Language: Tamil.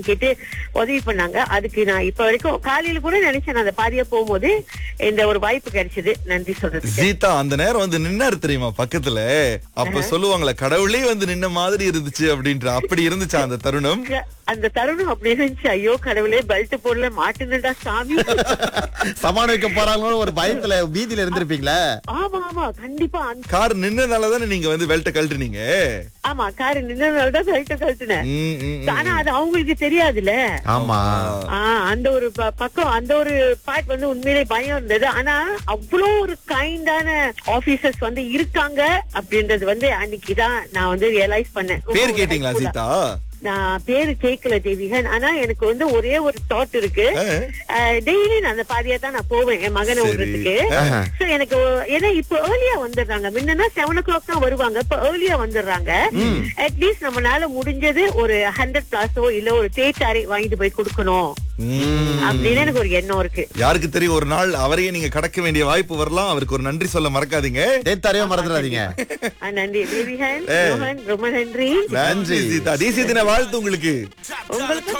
கேட்டு உதவி பண்ணாங்க அதுக்கு நான் இப்ப வரைக்கும் காலையில கூட நினைச்சேன் நான் அந்த பாதியா போகும்போது இந்த ஒரு வாய்ப்பு கிடைச்சது நன்றி சொல்றதுக்கு சீதா அந்த நேரம் வந்து நின்னாரு தெரியுமா பக்கத்துல அப்ப சொல்லுவாங்களே கடவுளே வந்து நின்ன மாதிரி இருந்துச்சு அப்படின்ற அப்படி இருந்துச்சா அந்த தருணம் அந்த தருணம் அப்படி இருந்துச்சு ஐயோ கடவுளே பெல்ட் போடல மாட்டுனடா சாமி சமாள வைக்க போறாங்களோ ஒரு பயத்துல பீதியில இருந்திருப்பீங்களே ஆமா ஆமா கண்டிப்பா அந்த- கார் நின்னதால தானே நீங்க வந்து பெல்ட்ட கழட்டுனீங்க ஆமா காரு நின்னதாலதான் பெல்ட் கழட்டுனேன் ம், ம், ம். ஆனா அது அவங்களுக்கு தெரியாதுல்ல ஆமா ஆஹ் அந்த ஒரு ப- பக்கம் அந்த ஒரு பார்ட் வந்து உண்மையிலே பயம் இருந்தது ஆனா அவ்வளோ ஒரு கைண்டான ஆபீசர்ஸ் வந்து இருக்காங்க அப்படின்றது வந்து அன்னைக்குதான் நான் வந்து ரியலைஸ் பண்ணேன் ரொம்ப பேர் ஒரு கேட்டீங்களா helpful-ஆ. சீதா நான் பேரு கேட்கல தேவிகன் ஆனா எனக்கு வந்து ஒரே ஒரு தாட் இருக்கு ஆ. டெய்லி நான் அந்த பாதியா தான் நான் போவேன் என் மகனை சரி. விடுறதுக்கு ஆஹா. So, எனக்கு ஒ- ஏன்னா இப்ப ஏர்லியா வந்துடுறாங்க முன்னா செவன் ஓ கிளாக் தான் வருவாங்க இப்ப ஏர்லியா வந்துடுறாங்க அட்லீஸ்ட் நம்மளால முடிஞ்சது ஒரு ஹண்ட்ரட் பிளாஸோ இல்ல ஒரு தேச்சாரை வாங்கிட்டு போய் கொடுக்கணும் ம். அப்படின்னு எனக்கு ஒரு எண்ணம் இருக்கு யாருக்கு தெரியும் ஒரு நாள் அவரையே நீங்க கடக்க வேண்டிய வாய்ப்பு வரலாம் அவருக்கு ஒரு நன்றி சொல்ல மறக்காதீங்க தேத்தாரையோ மறந்துடாதீங்க ஆ, நன்றி தேவிகன் ரோஹன் ரொம்ப நன்றி நன்றி சீதா தேசிய தின வாழ்த்து உங்களுக்கு உங்களுக்கு